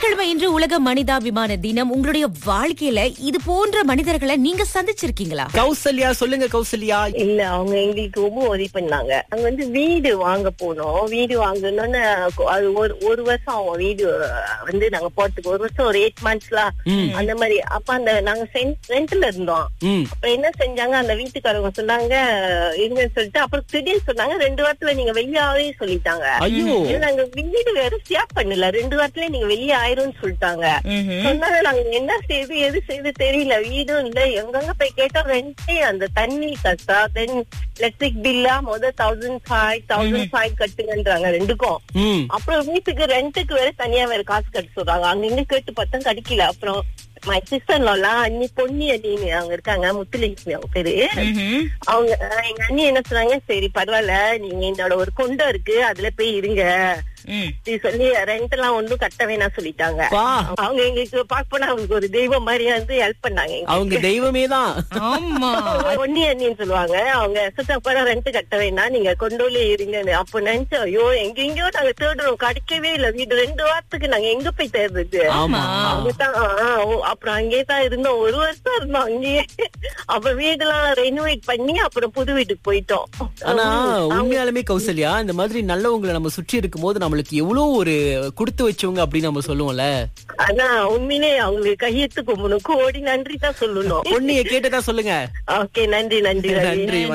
புதன்கிழமை இன்று உலக மனிதாபிமான தினம் உங்களுடைய வாழ்க்கையில இது போன்ற மனிதர்களை நீங்க சந்திச்சிருக்கீங்களா கௌசல்யா சொல்லுங்க கௌசல்யா இல்ல அவங்க எங்களுக்கு ரொம்ப உதவி பண்ணாங்க அங்க வந்து வீடு வாங்க போனோம் வீடு வாங்கணும்னு அது ஒரு ஒரு வருஷம் ஆகும் வீடு வந்து நாங்க போறதுக்கு ஒரு வருஷம் ஒரு எயிட் மந்த்ஸ்லாம் ம். அந்த மாதிரி அப்ப அந்த நாங்க ரெண்ட்ல இருந்தோம் ம் அப்புறம் என்ன செஞ்சாங்க அந்த வீட்டுக்காரங்க சொன்னாங்க இருங்கன்னு சொல்லிட்டு அப்புறம் திடீர்னு சொன்னாங்க ரெண்டு வாரத்துல நீங்க வெளியாவே சொல்லிட்டாங்க ஐயோ ஏன்னா, நாங்க வீடு வேற ஷேர் பண்ணல ரெண்டு வாரத்துல நீங்க வெளியே ஆயிரும்னு சொல்லிட்டாங்க சொன்னாங்க நாங்க என்ன செய்யுது எது செய்யுது தெரியல வீடும் இல்ல எங்கெங்க போய் கேட்டா ரெண்டே அந்த தண்ணி கஷ்டா தென் எலக்ட்ரிக் பில்லா முத தௌசண்ட் ஃபைவ் தௌசண்ட் ஃபைவ் கட்டுங்கன்றாங்க ரெண்டுக்கும் ம் அப்புறம் வீட்டுக்கு ரெண்டுக்கு வேற தனியா வேற காசு கட்ட சொல்றாங்க அங்க இங்க கேட்டு பார்த்தா கிடைக்கல அப்புறம் மை சிஸ்டர் எல்லாம் அண்ணி பொன்னி அண்ணின்னு அவங்க இருக்காங்க முத்துலட்சுமி அவங்க பேரு அவங்க அஹ், எங்க அண்ணி என்ன சொன்னாங்க சரி பரவாயில்ல நீங்க என்னோட ஒரு கொண்டை இருக்கு அதுல போய் இருங்க இப்படி சொல்லி ரெண்ட் எல்லாம் ஒண்ணும் கட்ட வேணாம் சொல்லிட்டாங்க வா அவங்க எங்களுக்கு பார்க்க போனா அவங்களுக்கு ஒரு தெய்வம் மாதிரி வந்து ஹெல்ப் பண்ணாங்க எங்களுக்கு. அவங்க தெய்வமே தான் ஆமா பொன்னி அண்ணின்னு சொல்லுவாங்க அவங்க சுத்தப்பட ரெண்ட் கட்ட வேணாம் நீங்க கொண்டோலே இருங்கன்னு அப்ப நினைச்சு ஐயோ எங்கெங்கயோ நாங்க தேடுறோம் கிடைக்கவே இல்ல வீடு ரெண்டு வாரத்துக்கு நாங்க எங்க போய் தேடுறது ஆமா அங்கதான் ஆ, ஆ, ஓ, அப்புறம் அங்கேயே தான் இருந்தோம் ஒரு வருஷம் இருந்தோம் அங்கேயே அப்புறம் வீடெல்லாம் ரெனோவேட் பண்ணி அப்புறம் புது வீட்டுக்கு போயிட்டோம் ஆனா அவங்க- உண்மையாலுமே கௌசல்யா இந்த மாதிரி நல்லவங்களை நம்ம சுற்றி இருக்கும்போது நம்மளுக்கு எவ்வளவு ஒரு கொடுத்து வச்சவங்க அப்படின்னு நம்ம சொல்லுவோம்ல ஆனா உண்மையிலே அவங்களுக்கு கையெழுத்து கும்பிடணும் கோடி நன்றி தான் சொல்லணும் பொண்ணிய கேட்டதா சொல்லுங்க ஓகே நன்றி நன்றி ரவி. நன்றி